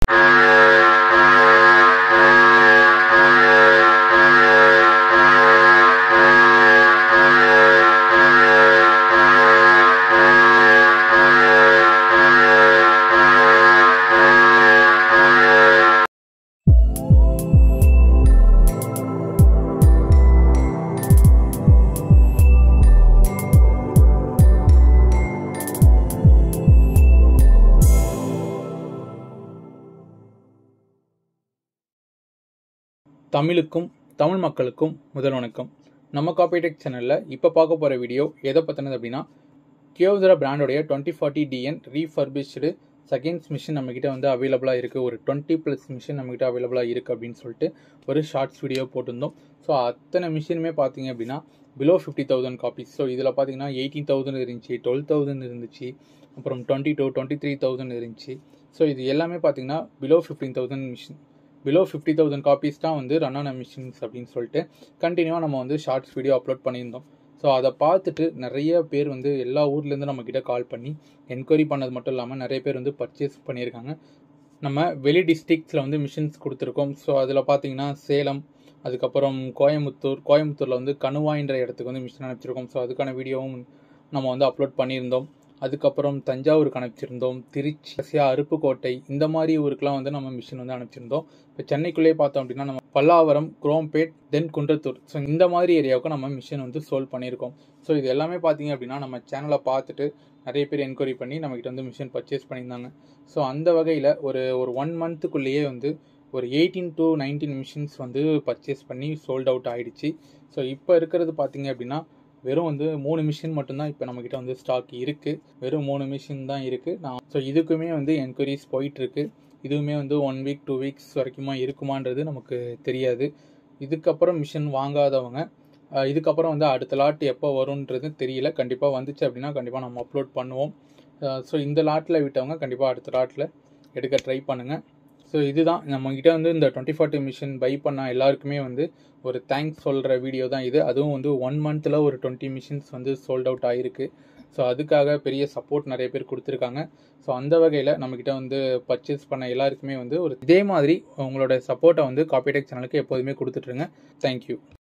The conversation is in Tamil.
தமிழுக்கும் தமிழ் மக்களுக்கும் முதல் வணக்கம் நம்ம காப்பிடெக் சேனலில் இப்போ பார்க்க போகிற வீடியோ எதை பற்றினது அப்படின்னா கியோதரா பிராண்டோடைய twenty forty DN refurbished seconds machine நம்மக்கிட்ட வந்து அவைலபிளாக இருக்குது ஒரு டுவெண்ட்டி ப்ளஸ் மிஷின் நம்மக்கிட்ட அவைலபிளாக இருக்குது அப்படின்னு சொல்லிட்டு ஒரு ஷார்ட்ஸ் வீடியோ போட்டிருந்தோம் ஸோ அத்தனை மிஷினுமே பார்த்தீங்க அப்படின்னா below fifty thousand copies so இதில் பார்த்தீங்கன்னா எயிட்டீன் தௌசண்ட் இருந்துச்சு டுவெல் தௌசண்ட் இருந்துச்சு அப்புறம் twenty two twenty three thousand இருந்துச்சு ஸோ இது எல்லாமே பார்த்தீங்கன்னா below fifteen thousand machine below fifty thousand copies தான் வந்து ரன் ஆன மிஷின்ஸ் அப்படின்னு சொல்லிட்டு கண்டினியூவாக நம்ம வந்து ஷார்ட்ஸ் வீடியோ அப்லோட் பண்ணியிருந்தோம் ஸோ அதை பார்த்துட்டு நிறைய பேர் வந்து எல்லா ஊர்லேருந்து நம்மக்கிட்ட கால் பண்ணி என்கொயரி பண்ணது மட்டும் இல்லாமல் நிறைய பேர் வந்து பர்ச்சேஸ் பண்ணியிருக்காங்க நம்ம வெளி டிஸ்ட்ரிக்ஸில் வந்து மிஷின்ஸ் கொடுத்துருக்கோம் ஸோ அதில் பார்த்தீங்கன்னா சேலம் அதுக்கப்புறம் கோயம்புத்தூர் கோயம்புத்தூரில் வந்து கணுவாயின்ற இடத்துக்கு வந்து மிஷின் அனுப்பிச்சிருக்கோம் ஸோ அதுக்கான வீடியோவும் நம்ம வந்து அப்லோட் பண்ணியிருந்தோம் அதுக்கப்புறம் தஞ்சாவூருக்கு அனுப்பிச்சிருந்தோம் திருச்சி கடைசியா அருப்புக்கோட்டை இந்த மாதிரி ஊருக்குலாம் வந்து நம்ம மிஷின் வந்து அனுப்பிச்சிருந்தோம் இப்போ சென்னைக்குள்ளேயே பார்த்தோம் அப்படின்னா நம்ம பல்லாவரம் குரோம்பேட் தென் குன்றத்தூர் ஸோ இந்த மாதிரி ஏரியாவுக்கு நம்ம மிஷின் வந்து சோல்வ் பண்ணியிருக்கோம் ஸோ இது எல்லாமே பார்த்தீங்க அப்படின்னா நம்ம சேனலை பார்த்துட்டு நிறைய பேர் என்கொயரி பண்ணி நம்மக்கிட்ட வந்து மிஷின் பர்ச்சேஸ் பண்ணியிருந்தாங்க ஸோ அந்த வகையில் ஒரு ஒரு ஒன் மந்த்துக்குள்ளேயே வந்து ஒரு எயிட்டீன் டு நைன்டீன் மிஷின்ஸ் வந்து பர்ச்சேஸ் பண்ணி சோல்ட் அவுட் ஆகிடுச்சு ஸோ இப்போ இருக்கிறது பார்த்தீங்க அப்படின்னா வெறும் வந்து மூணு மிஷின் மட்டும்தான் இப்போ நம்மக்கிட்ட வந்து ஸ்டாக் இருக்குது வெறும் மூணு மிஷின் தான் இருக்குது நான் ஸோ இதுக்குமே வந்து என்கொயரிஸ் போயிட்டுருக்கு இதுவுமே வந்து ஒன் வீக் டூ வீக்ஸ் வரைக்குமா இருக்குமான்றது நமக்கு தெரியாது இதுக்கப்புறம் மிஷின் வாங்காதவங்க இதுக்கப்புறம் வந்து அடுத்த லாட் எப்போ வரும்ன்றது தெரியல கண்டிப்பாக வந்துச்சு அப்படின்னா கண்டிப்பாக நம்ம அப்லோட் பண்ணுவோம் ஸோ இந்த லாட்டில் விட்டவங்க கண்டிப்பாக அடுத்த லாட்டில் எடுக்க ட்ரை பண்ணுங்கள் ஸோ இதுதான் நம்மக்கிட்ட வந்து இந்த டுவெண்ட்டி ஃபார்ட்டி மிஷின் பை பண்ண எல்லாருக்குமே வந்து ஒரு தேங்க்ஸ் சொல்கிற வீடியோ தான் இது அதுவும் வந்து ஒன் மந்தில் ஒரு டுவெண்ட்டி மிஷின்ஸ் வந்து சோல்ட் அவுட் ஆகிருக்கு ஸோ அதுக்காக பெரிய சப்போர்ட் நிறைய பேர் கொடுத்துருக்காங்க ஸோ அந்த வகையில் நம்மக்கிட்ட வந்து பர்ச்சேஸ் பண்ண எல்லாருக்குமே வந்து ஒரு இதே மாதிரி உங்களோட சப்போர்ட்டை வந்து காப்பிடெக் சேனலுக்கு எப்போதுமே கொடுத்துட்ருங்க தேங்க்யூ